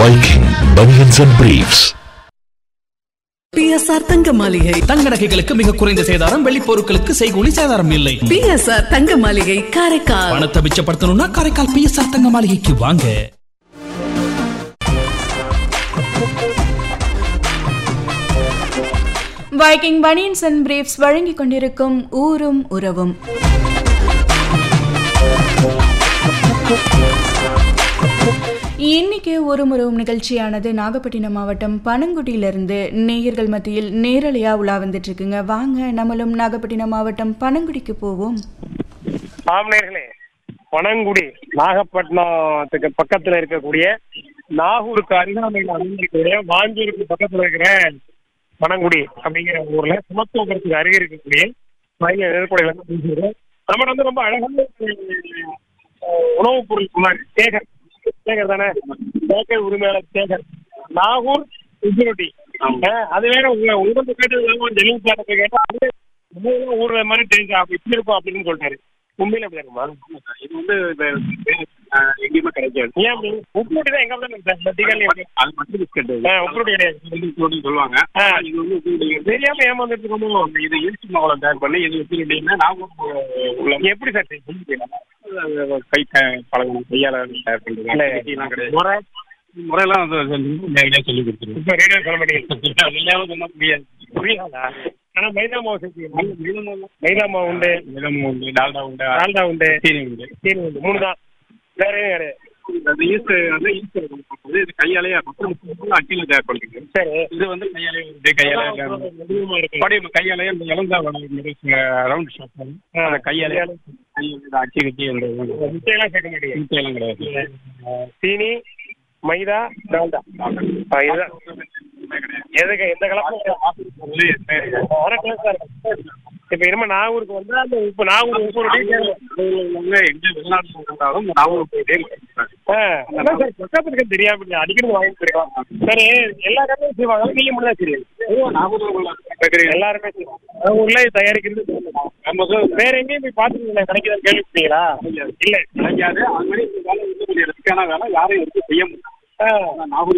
Viking Bunions and Briefs. BSR தங்க மாளிகை தங்க நகைகளுக்கு மிக குறைந்த சேதாரம் வெள்ளி பொருட்களுக்கு செய்கூலி சேதாரம் இல்லை பிஎஸ்ஆர் தங்க மாளிகை காரைக்கால் பணத்தை மிச்சப்படுத்தணும்னா காரைக்கால் பிஎஸ்ஆர் தங்க மாளிகைக்கு வாங்க வைக்கிங் பனியன்ஸ் அண்ட் பிரீப்ஸ் வழங்கிக் கொண்டிருக்கும் ஊரும் உறவும் இன்னைக்கு ஒரு முறவும் நிகழ்ச்சியானது நாகப்பட்டினம் மாவட்டம் பனங்குடியிலிருந்து நேயர்கள் மத்தியில் நேரலையா உலா வந்துட்டு இருக்குங்க வாங்க நம்மளும் நாகப்பட்டினம் மாவட்டம் பனங்குடிக்கு போவோம் ஆம்நேர்களே பனங்குடி நாகப்பட்டினத்துக்கு பக்கத்துல இருக்கக்கூடிய நாகூருக்கு அருகாமையில் அமைந்திருக்கக்கூடிய வாஞ்சூருக்கு பக்கத்துல இருக்கிற பனங்குடி அப்படிங்கிற ஊர்ல சுமத்துவபுரத்துக்கு அருகே இருக்கக்கூடிய பயங்கர நெருக்கடையில இருந்து பேசுகிறோம் நம்ம வந்து ரொம்ப அழகான அஹ், உணவுப் பொருள் சொன்னார் சேகர் சேகர் தானே சேகர் உரிமையாளர் சேகர் நாகூர் இஞ்சி ரொட்டி அஹ், அது வேற உங்க உங்களுக்கு கேட்டது இல்லாம ஜெலிங் சார்ட்ட போய் கேட்டா அது உண்மையில ஊர்ல மாதிரி தெரிஞ்சா அப்படி இப்படி இருக்கும் அப்படின்னு சொல்லிட்டாரு உண்மையில அப்படி இருக்குமா இது வந்து இந்த, அஹ், எங்கேயுமே கிடைக்காது ஏன் அப்படி உப்பு ரொட்டி தான் எங்க தான் இருக்கு தீகாலி அது மட்டும் பிஸ்கட் உப்பு ரொட்டி கிடையாது சொல்லுன்னு சொல்லுவாங்க ஆ. ஆனா இது வந்து உப்பு ரொட்டி வந்து தெரியாம ஏமாந்துட்டு இருக்கோமோ இது இயற்கை மாவுல தயார் பண்ணி இது எப்படி ரொட்டின்னா நாகூர் உள்ள எப்படி சார் செய்யும்? கை க- பழகணும் கையால தயார் இல்ல, பண்றது ரொட்டிலாம் கிடையாது முறை முறையெல்லாம் வந்து நேரடியாக சொல்லி கொடுத்துருவோம் இப்ப ரேடியோ சொல்ல மாட்டேங்குது எல்லாமே சொன்னா புரியாது புரியாதா ஆனா மைதா மாவு சேர்த்து மைதா மாவு மைதா மாவு உண்டு மைதா மாவு உண்டு டால்டா உண்டு டால்டா உண்டு சீனி உண்டு சீனி உண்டு மூணு தான் வேற எதுவும் கிடையாது அது ஈஸ்ட் வந்து ஈஸ்ட் பண்ணுறது இது கையாலேயே அப்புறம் அக்கில தயார் பண்ணிருக்கு சரி இது வந்து கையாலே வந்து கையாலே அதிகமா இருக்கு படி கையாலே இந்த இளந்தா ரவுண்ட் ஷாப் அந்த கையாலே கையாலே அச்சி கட்டி அந்த முட்டையெல்லாம் சேர்க்க மாட்டேங்குது முட்டையெல்லாம் கிடையாது சீனி மைதா டால்டா ஆ, இதுதான் எதுக்கு எந்த கலப்பும் இப்ப இனிமே நாகூருக்கு வந்தா அந்த உப்பு நாகூர் உப்பு ரொட்டி தேவை. எங்க வெளிநாட்டுல இருந்தாலும் நாகூர் போயிட்டே ஆ, அதான் சார் பக்கத்துல இருக்க தெரியாம இல்ல. அடிக்கடி வாங்கி போயிருக்கோம் சரி எல்லா கடையும் செய்வாங்க நீங்க மட்டும் தான் சரி நாகூர் எல்லாருமே செய்வாங்க நாகூர்ல இது தயாரிக்கிறது நமக்கு வேற எங்கேயும் போய் பாத்துருக்கீங்களா கிடைக்குதுன்னு கேள்விப்பட்டீங்களா இல்ல கிடைக்காது அது மாதிரி இந்த வேலை வந்து கொஞ்சம் ரிஸ்கான வேலை யாரும் எடுத்து செய்ய முடியாது ஆ, நாகூர்